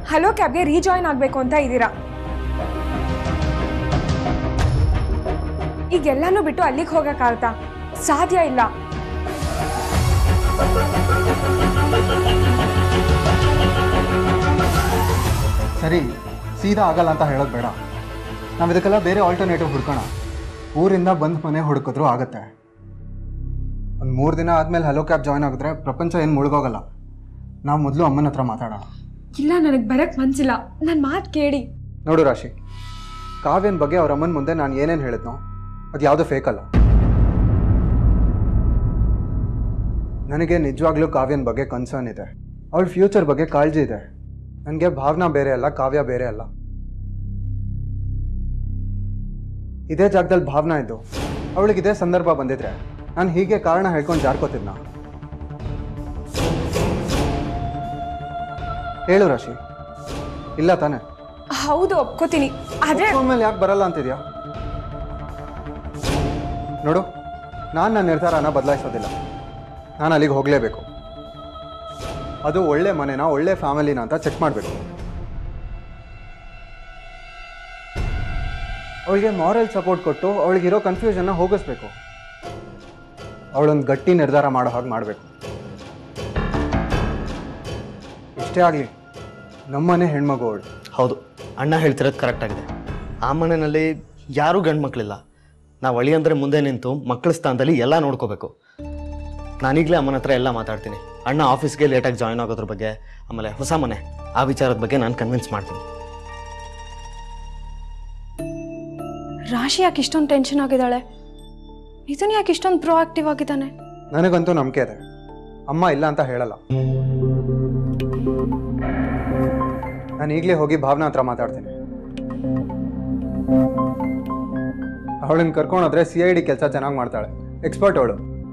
hello ಕ್ಯಾಬ್ಗೆ rejoin ಆಗಬೇಕು ಅಂತ ಇದ್ದೀರಾ ಈಗೆಲ್ಲಾನು ಬಿಟ್ಟು ಅಲ್ಲಿಗೆ ಹೋಗಕ್ಕಾಗತ್ತಾ ಸಾಧ್ಯ ಇಲ್ಲ ಸರಿ ಸೀದಾ ಆಗಲ್ಲ ಅಂತ ಹೇಳೋದು ಬೇಡ ನಾವು ಇದಕ್ಕೆಲ್ಲ ಬೇರೆ ಆಲ್ಟರ್ನೇಟಿವ್ ಹುಡ್ಕೋಣ ಊರಿಂದ ಬಂದು ಮನೆ ಹುಡುಕಿದ್ರು ಆಗತ್ತೆ ಒಂದು ಮೂರು ದಿನ ಆದಮೇಲೆ ಹಲೋ ಕ್ಯಾಬ್ ಜಾಯ್ನ್ ಆಗಿದ್ರೆ ಪ್ರಪಂಚ ಏನು ಮುಳುಗೋಗಲ್ಲ ನಾವು ಮೊದಲು ಅಮ್ಮನ ಹತ್ರ ಮಾತಾಡೋಣ ಇಲ್ಲ ನನಗೆ ಬರಕ್ ಮನ್ಸಿಲ್ಲ ನನ್ನ ಮಾತು ಕೇಳಿ ನೋಡು ರಾಶಿ ಕಾವ್ಯನ ಬಗ್ಗೆ ಅವ್ರ ಅಮ್ಮನ ಮುಂದೆ ನಾನು ಏನೇನು ಹೇಳಿದ್ನೋ ಅದು ಯಾವುದೂ ಫೇಕ್ ಅಲ್ಲ ನನಗೆ ನಿಜವಾಗ್ಲೂ ಕಾವ್ಯನ ಬಗ್ಗೆ ಕನ್ಸರ್ನ್ ಇದೆ ಅವಳ ಫ್ಯೂಚರ್ ಬಗ್ಗೆ ಕಾಳಜಿ ಇದೆ ನನಗೆ ಭಾವನಾ ಬೇರೆ ಅಲ್ಲ ಕಾವ್ಯ ಬೇರೆ ಅಲ್ಲ ಇದೇ ಜಾಗದಲ್ಲಿ ಭಾವನಾ ಇದ್ದು ಅವಳಿಗೆ ಇದೇ ಸಂದರ್ಭ ಬಂದಿದ್ರೆ ನಾನು ಹೀಗೆ ಕಾರಣ ಹೇಳ್ಕೊಂಡು ಜಾರ್ಕೋತಿದ್ನ ಹೇಳು ರಾಶಿ ಇಲ್ಲ ತಾನೇ ಹೌದು ಒಪ್ಕೋತೀನಿ ಆದ್ರೆ ಮೇಲೆ ಯಾಕೆ ಬರಲ್ಲ ಅಂತಿದ್ಯಾ ನೋಡು ನಾನು ನನ್ನ ನಿರ್ಧಾರನ ಬದಲಾಯಿಸೋದಿಲ್ಲ ನಾನು ಅಲ್ಲಿಗೆ ಹೋಗಲೇಬೇಕು ಅದು ಒಳ್ಳೆ ಮನೆನ ಒಳ್ಳೆ ಫ್ಯಾಮಿಲಿನ ಅಂತ ಚೆಕ್ ಮಾಡಬೇಕು ಅವಳಿಗೆ ಮಾರಲ್ ಸಪೋರ್ಟ್ ಕೊಟ್ಟು ಅವಳಿಗಿರೋ ಕನ್ಫ್ಯೂಷನ್ನ ಹೋಗಿಸ್ಬೇಕು ಅವಳೊಂದು ಗಟ್ಟಿ ನಿರ್ಧಾರ ಮಾಡೋ ಹಾಗೆ ಮಾಡಬೇಕು ಇಷ್ಟೇ ಆಗಲಿ ನಮ್ಮನೆ ಹೆಣ್ಮಗು ಅವಳು ಹೌದು ಅಣ್ಣ ಹೇಳ್ತಿರೋದು ಕರೆಕ್ಟ್ ಆಗಿದೆ ಆ ಮನೆಯಲ್ಲಿ ಯಾರೂ ಗಂಡು ಮಕ್ಕಳಿಲ್ಲ ನಾವು ಅಳಿ ಅಂದರೆ ಮುಂದೆ ನಿಂತು ಮಕ್ಕಳ ಸ್ಥಾನದಲ್ಲಿ ಎಲ್ಲ ನೋಡ್ಕೋಬೇಕು ನಾನೀಗಲೇ ಅಮ್ಮನ ಹತ್ರ ಎಲ್ಲ ಮಾತಾಡ್ತೀನಿ ಅಣ್ಣ ಆಫೀಸ್ಗೆ ಲೇಟಾಗಿ ಜಾಯ್ನ್ ಆಗೋದ್ರ ಬಗ್ಗೆ ಆಮೇಲೆ ಹೊಸ ಮನೆ ಆ ವಿಚಾರದ ಬಗ್ಗೆ ನಾನು ಕನ್ವಿನ್ಸ್ ಮಾಡ್ತೀನಿ ರಾಶಿ ಯಾಕೆ ಇಷ್ಟೊಂದು ಟೆನ್ಷನ್ ಆಗಿದ್ದಾಳೆ ಇದನ್ನ ಯಾಕೆ ಇಷ್ಟೊಂದು ಪ್ರೋ ಆಕ್ಟಿವ್ ಆಗಿದ್ದಾನೆ ನನಗಂತೂ ನಂಬಿಕೆ ಇದೆ ಅಮ್ಮ ಇಲ್ಲ ಅಂತ ಹೇಳಲ್ಲ ನಾನು ಈಗಲೇ ಹೋಗಿ ಭಾವನಾ ಹತ್ರ ಮಾತಾಡ್ತೀನಿ ಅವಳನ್ನ ಕರ್ಕೊಂಡೋದ್ರೆ ಸಿ ಐ ಡಿ ಕೆಲಸ ಚೆನ್ನಾಗಿ ಮಾಡ್ತಾಳೆ ಎಕ್ಸ್ಪರ್ಟ್ ಅವಳು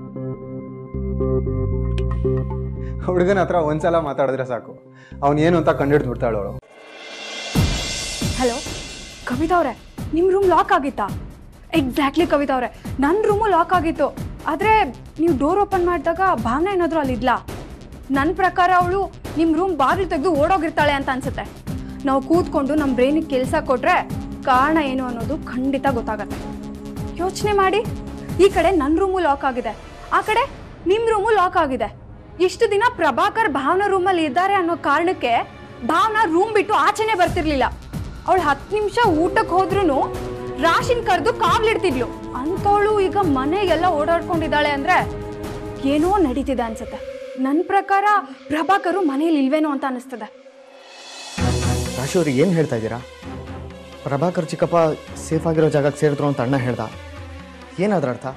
ಹುಡುಗನ ಹತ್ರ ಒಂದ್ಸಲ ಮಾತಾಡಿದ್ರೆ ಸಾಕು ಅವನು ಏನು ಅಂತ ಕಂಡಿಡ್ದು ಬಿಡ್ತಾಳೆ ಅವಳು ಹಲೋ ಕವಿತಾ ಅವರೇ ನಿಮ್ಮ ರೂಮ್ ಲಾಕ್ ಆಗಿತ್ತಾ ಎಕ್ಸಾಕ್ಟ್ಲಿ ಕವಿತಾ ಅವರೇ ನನ್ನ ರೂಮು ಲಾಕ್ ಆಗಿತ್ತು ಆದರೆ ನೀವು ಡೋರ್ ಓಪನ್ ಮಾಡಿದಾಗ ಭಾವನೆ ಏನಾದರೂ ಅಲ್ಲಿದ್ಲಾ ನನ್ನ ಪ್ರಕಾರ ಅವಳು ನಿಮ್ಮ ರೂಮ್ ಬಾಗಿಲು ತೆಗೆದು ಓಡೋಗಿರ್ತಾಳೆ ಅಂತ ಅನ್ಸುತ್ತೆ ನಾವು ಕೂತ್ಕೊಂಡು ನಮ್ಮ ಬ್ರೈನಿಗೆ ಕೆಲಸ ಕೊಟ್ರೆ ಕಾರಣ ಏನು ಅನ್ನೋದು ಖಂಡಿತ ಗೊತ್ತಾಗತ್ತೆ ಯೋಚನೆ ಮಾಡಿ ಈ ಕಡೆ ನನ್ನ ರೂಮು ಲಾಕ್ ಆಗಿದೆ ಆ ಕಡೆ ನಿಮ್ಮ ರೂಮು ಲಾಕ್ ಆಗಿದೆ ಇಷ್ಟು ದಿನ ಪ್ರಭಾಕರ್ ಭಾವನಾ ರೂಮಲ್ಲಿ ಇದ್ದಾರೆ ಅನ್ನೋ ಕಾರಣಕ್ಕೆ ಭಾವನಾ ರೂಮ್ ಬಿಟ್ಟು ಆಚೆನೆ ಬರ್ತಿರ್ಲಿಲ್ಲ ಅವಳು ಹತ್ತು ನಿಮಿಷ ಊಟಕ್ಕೆ ಹೋದ್ರೂ ರಾಶಿನ್ ಕರೆದು ಕಾವ್ಲಿಡ್ತಿದ್ಲು ಅಂಥವಳು ಈಗ ಮನೆಗೆಲ್ಲ ಓಡಾಡ್ಕೊಂಡಿದ್ದಾಳೆ ಅಂದ್ರೆ ಏನೋ ನಡೀತಿದೆ ಅನ್ಸುತ್ತೆ ನನ್ನ ಪ್ರಕಾರ ಪ್ರಭಾಕರು ಮನೇಲಿ ಇಲ್ವೇನೋ ಅಂತ ಅನಿಸ್ತದೆ ರಾಶಿ ಅವ್ರಿಗೆ ಏನು ಹೇಳ್ತಾ ಇದ್ದೀರಾ ಪ್ರಭಾಕರ್ ಚಿಕ್ಕಪ್ಪ ಸೇಫ್ ಆಗಿರೋ ಜಾಗಕ್ಕೆ ಸೇರಿದ್ರು ಅಂತ ಅಣ್ಣ ಹೇಳ್ದ ಏನಾದ್ರ ಅರ್ಥ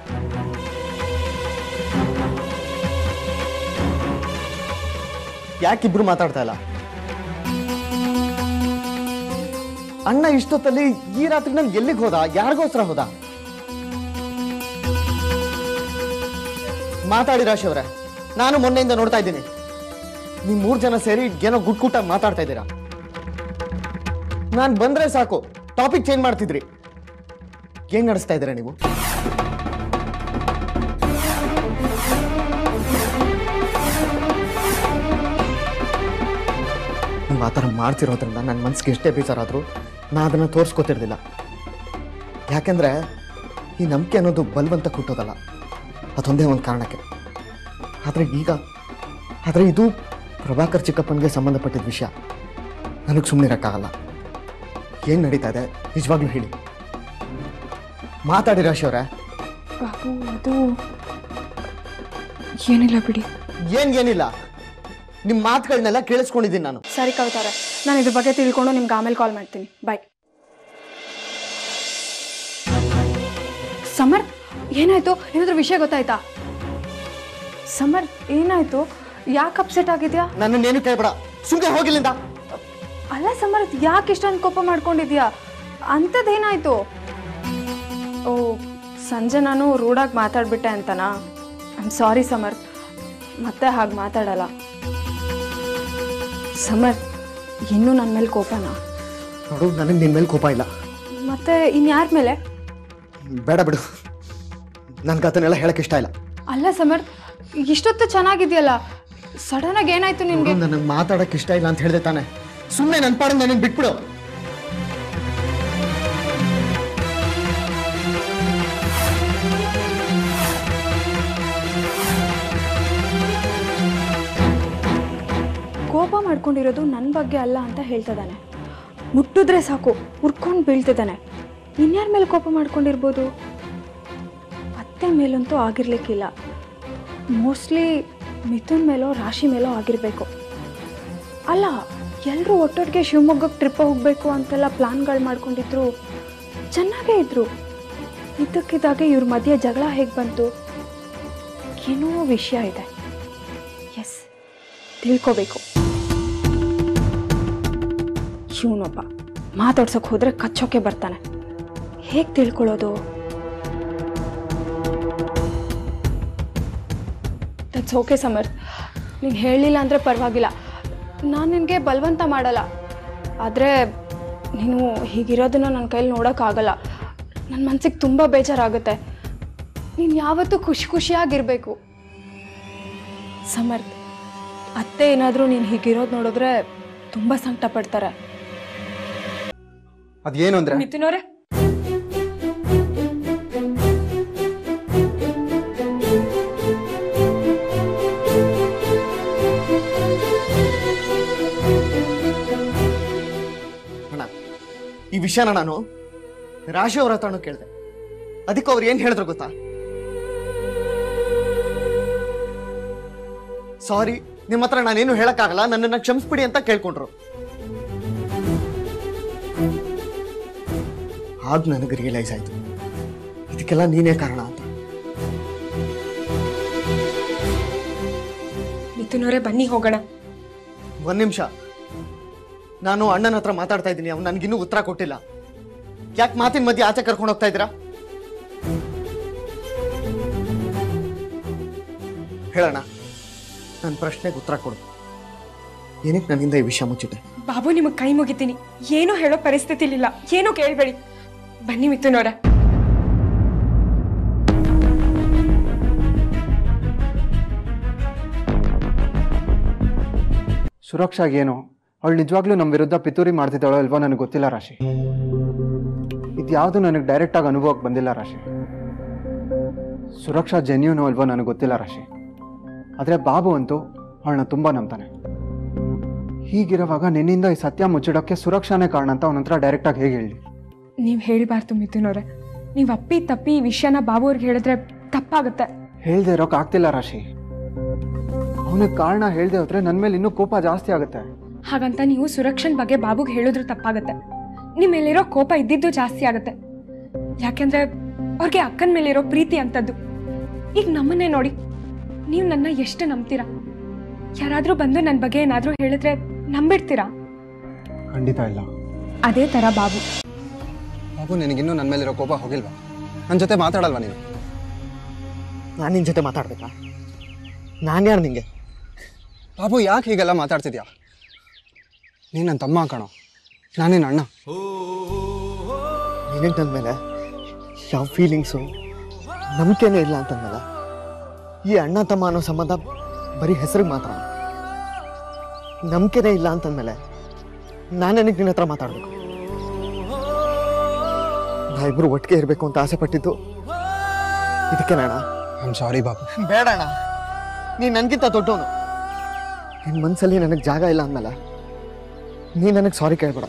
ಯಾಕಿಬ್ರು ಮಾತಾಡ್ತಾ ಇಲ್ಲ ಅಣ್ಣ ಇಷ್ಟೊತ್ತಲ್ಲಿ ಈ ರಾತ್ರಿ ನನ್ಗೆ ಎಲ್ಲಿಗೆ ಹೋದ ಯಾರಿಗೋಸ್ಕರ ಹೋದ ಮಾತಾಡಿ ರಾಶಿ ಅವರೇ ನಾನು ಮೊನ್ನೆಯಿಂದ ನೋಡ್ತಾ ಇದ್ದೀನಿ ನೀವು ಮೂರು ಜನ ಸೇರಿ ಏನೋ ಗುಟ್ ಗುಟ್ಟಾಗಿ ಮಾತಾಡ್ತಾ ಇದ್ದೀರಾ ನಾನು ಬಂದ್ರೆ ಸಾಕು ಟಾಪಿಕ್ ಚೇಂಜ್ ಮಾಡ್ತಿದ್ರಿ ಏನ್ ನಡೆಸ್ತಾ ಇದ್ದೀರಾ ನೀವು ನೀವು ಆ ಥರ ಮಾಡ್ತಿರೋದ್ರಿಂದ ನನ್ನ ಮನಸ್ಸಿಗೆ ಎಷ್ಟೇ ಬೇಜಾರಾದರೂ ನಾ ಅದನ್ನು ತೋರಿಸ್ಕೊತಿರ್ಲಿಲ್ಲ ಯಾಕೆಂದ್ರೆ ಈ ನಂಬಿಕೆ ಅನ್ನೋದು ಬಲವಂತ ಹುಟ್ಟೋದಲ್ಲ ಅದೊಂದೇ ಒಂದು ಕಾರಣಕ್ಕೆ ಆದರೆ ಈಗ ಆದರೆ ಇದು ಪ್ರಭಾಕರ್ ಚಿಕ್ಕಪ್ಪನಿಗೆ ಸಂಬಂಧಪಟ್ಟಿದ್ದ ವಿಷಯ ನನಗೆ ಸುಮ್ಮನೆ ಇರೋಕ್ಕಾಗಲ್ಲ ಏನು ನಡೀತಾ ಇದೆ ನಿಜವಾಗ್ಲೂ ಹೇಳಿ ಮಾತಾಡಿ ರಾಶಿ ಅವರೇ ಬಾಬು ಅದು ಏನಿಲ್ಲ ಬಿಡಿ ಏನ್ ಏನಿಲ್ಲ ನಿಮ್ಮ ಮಾತುಗಳನ್ನೆಲ್ಲ ಕೇಳಿಸ್ಕೊಂಡಿದ್ದೀನಿ ನಾನು ಸರಿ ಕವಿತಾರೆ ನಾನು ಇದ್ರ ಬಗ್ಗೆ ತಿಳ್ಕೊಂಡು ನಿಮ್ಗೆ ಆಮೇಲೆ ಕಾಲ್ ಮಾಡ್ತೀನಿ ಬಾಯ್ ಸಮರ್ ಏನಾಯ್ತು ಏನಾದ್ರೂ ವಿಷಯ ಗೊತ್ತಾಯ್ತಾ ಸಮರ್ ಏನಾಯ್ತು ಯಾಕೆ ಅಪ್ಸೆಟ್ ಆಗಿದ್ಯಾ ನನ್ನನ್ನೇನು ಕೇಳ್ಬೇಡ ಸುಮ್ಮನೆ ಹೋಗಿಲ್ಲಿಂದ ಅಲ್ಲ ಸಮರ್ ಯಾಕೆ ಇಷ್ಟೊಂದು ಕೋಪ ಮಾಡ್ಕೊಂಡಿದ್ಯಾ ಅಂಥದ್ದೇನಾಯ್ತು ಓ ಸಂಜೆ ನಾನು ರೂಢಾಗಿ ಮಾತಾಡ್ಬಿಟ್ಟೆ ಅಂತನಾ ಐಮ್ ಸಾರಿ ಸಮರ್ ಮತ್ತೆ ಹಾಗೆ ಮಾತಾಡಲ್ಲ ಸಮರ್ ಇನ್ನೂ ನನ್ನ ಮೇಲೆ ಕೋಪನಾ ನೋಡು ನನಗೆ ನಿನ್ನ ಮೇಲೆ ಕೋಪ ಇಲ್ಲ ಮತ್ತೆ ಇನ್ಯಾರ ಮೇಲೆ ಬೇಡ ಬಿಡು ನನ್ಗೆ ಅದನ್ನೆಲ್ಲ ಹೇಳಕ್ ಇಷ್ಟ ಇಲ್ಲ ಅಲ್ಲ ಸಮರ್ ಇಷ್ಟೊತ್ತು ಚೆನ್ನಾಗಿದೆಯಲ್ಲ ಸಡನ್ ಆಗಿ ಏನಾಯ್ತು ನಿನ್ಗೆ ನನಗೆ ಮಾತಾಡಕ್ ಇಷ್ಟ ಇಲ್ಲ ಅಂತ ಹೇಳಿದೆ ತಾನೆ ಸುಮ್ಮನೆ ನನ್ನ ಪಾಡಿಗೆ ನನಗೆ ಬಿಟ್ಬಿಡು ಕೋಪ ಮಾಡ್ಕೊಂಡಿರೋದು ನನ್ನ ಬಗ್ಗೆ ಅಲ್ಲ ಅಂತ ಹೇಳ್ತಿದ್ದಾನೆ ಮುಟ್ಟಿದ್ರೆ ಸಾಕು ಉರ್ಕೊಂಡು ಬೀಳ್ತಿದ್ದಾನೆ ಇನ್ಯಾರ ಮೇಲೆ ಕೋಪ ಮಾಡ್ಕೊಂಡಿರ್ಬೋದು ಅತ್ತೆ ಮೇಲಂತೂ ಆಗಿರ್ಲಿಕ್ಕಿಲ್ಲ ಮೋಸ್ಟ್ಲಿ ಮಿಥುನ್ ಮೇಲೋ ರಾಶಿ ಮೇಲೋ ಆಗಿರಬೇಕು ಅಲ್ಲ ಎಲ್ಲರೂ ಒಟ್ಟೊಟ್ಟಿಗೆ ಶಿವಮೊಗ್ಗಕ್ಕೆ ಟ್ರಿಪ್ ಹೋಗಬೇಕು ಅಂತೆಲ್ಲ ಪ್ಲಾನ್ಗಳು ಮಾಡ್ಕೊಂಡಿದ್ರು ಚೆನ್ನಾಗೇ ಇದ್ರು ಇದ್ದಕ್ಕಿದ್ದಾಗೆ ಇವ್ರ ಮಧ್ಯೆ ಜಗಳ ಹೇಗೆ ಬಂತು ಏನೋ ವಿಷಯ ಇದೆ ಎಸ್ ತಿಳ್ಕೋಬೇಕು ಇವನೊಬ್ಬ ಮಾತಾಡ್ಸೋಕೆ ಹೋದ್ರೆ ಕಚ್ಚೋಕೆ ಬರ್ತಾನೆ ಹೇಗೆ ತಿಳ್ಕೊಳ್ಳೋದು ದಟ್ಸ್ ಓಕೆ ಸಮರ್ ನೀನು ಹೇಳಲಿಲ್ಲ ಅಂದರೆ ಪರವಾಗಿಲ್ಲ ನಾನು ನಿನಗೆ ಬಲವಂತ ಮಾಡಲ್ಲ ಆದರೆ ನೀನು ಹೀಗಿರೋದನ್ನ ನನ್ನ ಕೈಲಿ ನೋಡೋಕ್ಕಾಗಲ್ಲ ನನ್ನ ಮನಸ್ಸಿಗೆ ತುಂಬ ಬೇಜಾರಾಗುತ್ತೆ ನೀನು ಯಾವತ್ತೂ ಖುಷಿ ಖುಷಿಯಾಗಿರಬೇಕು ಸಮರ್ಥ್ ಅತ್ತೆ ಏನಾದರೂ ನೀನು ಹೀಗಿರೋದು ನೋಡಿದ್ರೆ ತುಂಬ ಸಂಕಟ ಪಡ್ತಾರೆ ಅದೇನು ಅಂದ್ರೆ ಮಿಥುನ್ ಅವರೇ ಅಣ್ಣ ಈ ವಿಷಯನ ನಾನು ರಾಶಿ ಅವ್ರ ಹತ್ರನೂ ಕೇಳಿದೆ ಅದಕ್ಕೆ ಅವ್ರು ಏನು ಹೇಳಿದ್ರು ಗೊತ್ತಾ ಸಾರಿ ನಿಮ್ಮ ಹತ್ರ ನಾನೇನು ಹೇಳಕ್ಕಾಗಲ್ಲ ನನ್ನನ್ನು ಕ್ಷಮಿಸ್ಬಿಡಿ ಅಂತ ಕೇಳ್ಕೊಂಡ್ರು ಆಗ ನನಗೆ ರಿಯಲೈಸ್ ಆಯ್ತು ಇದಕ್ಕೆಲ್ಲ ನೀನೇ ಕಾರಣ ಅಂತ ಮಿಥುನ್ ಅವರೇ ಬನ್ನಿ ಹೋಗೋಣ ಒಂದ್ ನಿಮಿಷ ನಾನು ಅಣ್ಣನ ಹತ್ರ ಮಾತಾಡ್ತಾ ಇದ್ದೀನಿ ಅವ್ನು ನನಗಿನ್ನೂ ಉತ್ತರ ಕೊಟ್ಟಿಲ್ಲ ಯಾಕೆ ಮಾತಿನ ಮಧ್ಯೆ ಆಚೆ ಕರ್ಕೊಂಡು ಹೋಗ್ತಾ ಇದ್ದೀರಾ ಹೇಳೋಣ ನನ್ನ ಪ್ರಶ್ನೆಗೆ ಉತ್ತರ ಕೊಡು ಏನಕ್ಕೆ ನನ್ನಿಂದ ಈ ವಿಷಯ ಮುಚ್ಚಿಟ್ಟೆ ಬಾಬು ನಿಮಗೆ ಕೈ ಮುಗಿತೀನಿ ಏನೂ ಹೇಳೋ ಪರಿಸ್ಥಿತಿಲಿಲ್ಲ ಏನೂ ಕೇಳಬೇಡಿ ಬನ್ನಿ ಮಿಥುನ್ ಅವರೇ ಸುರಕ್ಷಾಗೇನು ಅವಳು ನಿಜವಾಗ್ಲೂ ನಮ್ಮ ವಿರುದ್ಧ ಪಿತೂರಿ ಮಾಡ್ತಿದ್ದಾಳೋ ಇಲ್ವೋ ನನಗೆ ಗೊತ್ತಿಲ್ಲ ರಾಶಿ ಇದ್ಯಾವುದು ನನಗೆ ಡೈರೆಕ್ಟಾಗಿ ಅನುಭವಕ್ಕೆ ಬಂದಿಲ್ಲ ರಾಶಿ ಸುರಕ್ಷಾ ಜೆನ್ಯೂನೋ ಅಲ್ವೋ ನನಗೆ ಗೊತ್ತಿಲ್ಲ ರಾಶಿ ಆದರೆ ಬಾಬು ಅಂತೂ ಅವಳನ್ನ ತುಂಬ ನಂಬ್ತಾನೆ ಹೀಗಿರುವಾಗ ನಿನ್ನಿಂದ ಈ ಸತ್ಯ ಮುಚ್ಚಿಡೋಕ್ಕೆ ಸುರಕ್ಷಾನೇ ಕಾರಣ ಅಂತ ಅವನ ಹತ್ರ ಡೈರೆಕ್ಟಾಗಿ ಹೇಗೆ ಹೇಳಿ ನೀವು ಹೇಳಬಾರ್ದು ಮಿಥುನ್ ಅವರೇ ನೀವು ಅಪ್ಪಿ ತಪ್ಪಿ ಈ ವಿಷಯನ ಬಾಬು ಅವ್ರಿಗೆ ಹೇಳಿದ್ರೆ ತಪ್ಪಾಗುತ್ತೆ ಹೇಳ್ದೆ ಇರೋಕೆ ಆಗ್ತಿಲ್ಲ ರಾಶಿ ಅವನಿಗೆ ಕಾರಣ ಹೇಳ್ದೆ ಹೋದ್ರೆ ನನ್ನ ಮೇಲೆ ಇನ್ನೂ ಕೋಪ ಜಾಸ್ತಿ ಆಗುತ್ತೆ ಹಾಗಂತ ನೀವು ಸುರಕ್ಷನ್ ಬಗ್ಗೆ ಬಾಬುಗೆ ಹೇಳಿದ್ರು ತಪ್ಪಾಗುತ್ತೆ ನಿಮ್ಮ ಮೇಲಿರೋ ಕೋಪ ಇದ್ದಿದ್ದು ಜಾಸ್ತಿ ಆಗುತ್ತೆ ಯಾಕೆಂದ್ರೆ ಅವ್ರಿಗೆ ಅಕ್ಕನ ಮೇಲಿರೋ ಪ್ರೀತಿ ಅಂತದ್ದು ಈಗ ನಮ್ಮನ್ನೇ ನೋಡಿ ನೀವು ನನ್ನ ಎಷ್ಟು ನಂಬ್ತೀರಾ ಯಾರಾದರೂ ಬಂದು ನನ್ನ ಬಗ್ಗೆ ಏನಾದರೂ ಹೇಳಿದ್ರೆ ನಂಬಿಡ್ತೀರಾ ಖಂಡಿತ ಇಲ್ಲ ಅದೇ ಥರ ಬಾಬು ಬಾಬು ನಿನಗಿನ್ನೂ ನನ್ನ ಮೇಲಿರೋ ಕೋಪ ಹೋಗಿಲ್ವಾ ನನ್ನ ಜೊತೆ ಮಾತಾಡಲ್ವಾ ನೀನು ನಾನು ನಿನ್ನ ಜೊತೆ ಮಾತಾಡ್ಬೇಕಾ ನಾನು ಯಾರು ನಿಂಗೆ ಬಾಬು ಯಾಕೆ ಹೀಗೆಲ್ಲ ಮಾತಾಡ್ತಿದ್ಯಾ ನೀನು ನನ್ನ ತಮ್ಮ ಕಣೋ ನಾನೇನು ಅಣ್ಣ ನಿನಗೆ ನನ್ನ ಮೇಲೆ ಯಾವ ಫೀಲಿಂಗ್ಸು ನಂಬಿಕೆನೇ ಇಲ್ಲ ಅಂತಂದಲ್ಲ ಈ ಅಣ್ಣ ತಮ್ಮ ಅನ್ನೋ ಸಂಬಂಧ ಬರೀ ಹೆಸರಿಗೆ ಮಾತ್ರ ನಂಬಿಕೆನೇ ಇಲ್ಲ ಅಂತಂದ್ಮೇಲೆ ನಾನು ನನಗೆ ನಿನ್ನ ಹತ್ರ ಮಾತಾಡಬೇಕು ನಾವಿಬ್ರು ಒಟ್ಟಿಗೆ ಇರಬೇಕು ಅಂತ ಆಸೆ ಪಟ್ಟಿದ್ದು ಇದಕ್ಕೆ ಅಣ್ಣ ಐ ಆಮ್ ಸಾರಿ ಬಾಬು ಬೇಡ ಅಣ್ಣ ನೀನು ನನಗಿಂತ ದೊಡ್ಡವನು ನಿನ್ನ ಮನಸ್ಸಲ್ಲಿ ನನಗೆ ಜಾಗ ಇಲ್ಲ ಅಂದಮೇಲೆ ನೀ ನನಗೆ ಸಾರಿ ಕೇಳ್ಬೇಡ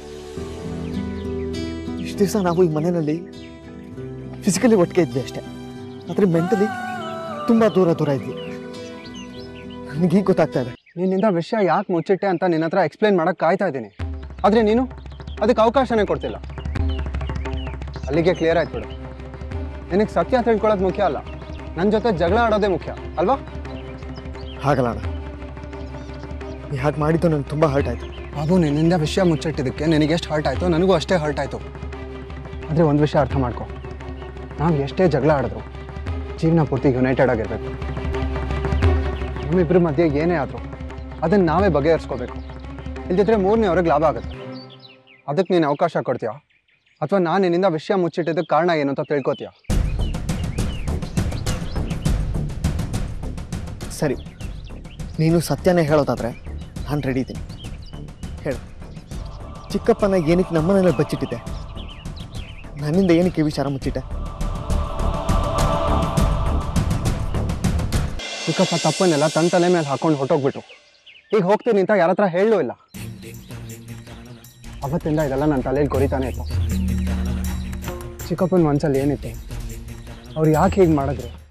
ಇಷ್ಟು ದಿವಸ ನಾವು ಈ ಮನೆಯಲ್ಲಿ ಫಿಸಿಕಲಿ ಒಟ್ಟಿಗೆ ಇದ್ವಿ ಅಷ್ಟೇ ಆದರೆ ಮೆಂಟಲಿ ತುಂಬ ದೂರ ದೂರ ಇದ್ವಿ ನನಗೀಗ ಗೊತ್ತಾಗ್ತಾ ಇದೆ ನಿನ್ನಿಂದ ವಿಷಯ ಯಾಕೆ ಮುಚ್ಚಿಟ್ಟೆ ಅಂತ ನಿನ್ನ ಹತ್ರ ಎಕ್ಸ್ಪ್ಲೈನ್ ಮಾಡಕ್ಕೆ ಕಾಯ್ತಾ ಇದ್ದೀನಿ ಆದರೆ ನೀನು ಅದಕ್ಕೆ ಅವಕಾಶನೇ ಕೊಡ್ತಿಲ್ಲ ಅಲ್ಲಿಗೆ ಕ್ಲಿಯರ್ ಆಯ್ತು ಬಿಡು ನಿನಗೆ ಸತ್ಯ ತಿಳ್ಕೊಳ್ಳೋದು ಮುಖ್ಯ ಅಲ್ಲ ನನ್ನ ಜೊತೆ ಜಗಳ ಆಡೋದೇ ಮುಖ್ಯ ಅಲ್ವಾ ಹಾಗಲ್ಲ ಅಣ್ಣ ನೀ ಹಾಗೆ ಮಾಡಿದ್ದು ನನಗೆ ತುಂಬ ಹರ್ಟ್ ಆಯಿತು ಬಾಬು ನಿನ್ನಿಂದ ವಿಷಯ ಮುಚ್ಚಿಟ್ಟಿದ್ದಕ್ಕೆ ನಿನಗೆ ಎಷ್ಟು ಹರ್ಟ್ ಆಯಿತು ನನಗೂ ಅಷ್ಟೇ ಹರ್ಟ್ ಆಯಿತು ಆದರೆ ಒಂದು ವಿಷಯ ಅರ್ಥ ಮಾಡ್ಕೊ ನಾವು ಎಷ್ಟೇ ಜಗಳ ಆಡಿದ್ರು ಜೀವನ ಪೂರ್ತಿ ಯುನೈಟೆಡ್ ಆಗಿರಬೇಕು ನಮ್ಮಿಬ್ಬರ ಮಧ್ಯೆ ಏನೇ ಆದರೂ ಅದನ್ನು ನಾವೇ ಬಗೆಹರಿಸ್ಕೋಬೇಕು ಇಲ್ದಿದ್ರೆ ಮೂರನೇ ಅವ್ರಿಗೆ ಲಾಭ ಆಗುತ್ತೆ ಅದಕ್ಕೆ ನೀನು ಅವಕಾಶ ಕೊಡ್ತೀಯಾ ಅಥವಾ ನಾನು ನಿನ್ನಿಂದ ವಿಷಯ ಮುಚ್ಚಿಟ್ಟಿದ್ದಕ್ಕೆ ಕಾರಣ ಏನು ಅಂತ ತಿಳ್ಕೊತೀಯಾ ಸರಿ ನೀನು ಸತ್ಯನೇ ಹೇಳೋದಾದ್ರೆ ನಾನು ರೆಡಿ ಇದ್ದೀನಿ ಹೇಳು ಚಿಕ್ಕಪ್ಪನ ಏನಕ್ಕೆ ನಮ್ಮನೆಲ್ಲ ಬಚ್ಚಿಟ್ಟಿದ್ದೆ ನನ್ನಿಂದ ಏನಕ್ಕೆ ಈ ವಿಚಾರ ಮುಚ್ಚಿಟ್ಟೆ ಚಿಕ್ಕಪ್ಪ ತಪ್ಪನ್ನೆಲ್ಲ ತನ್ನ ತಲೆ ಮೇಲೆ ಹಾಕೊಂಡು ಹೊಟ್ಟೋಗ್ಬಿಟ್ಟು ಈಗ ಹೋಗ್ತೀನಿ ಅಂತ ಯಾರ ಹತ್ರ ಹೇಳಲೂ ಇಲ್ಲ ಅವತ್ತಿಂದ ಇದೆಲ್ಲ ನನ್ನ ತಲೆಯಲ್ಲಿ ಕೊರಿತಾನೆ ಇತ್ತು ಚಿಕ್ಕಪ್ಪನ ಮನ್ಸಲ್ಲಿ ಏನಿತ್ತು ಅವ್ರು ಯಾಕೆ ಹೀಗೆ ಮಾಡಿದ್ರು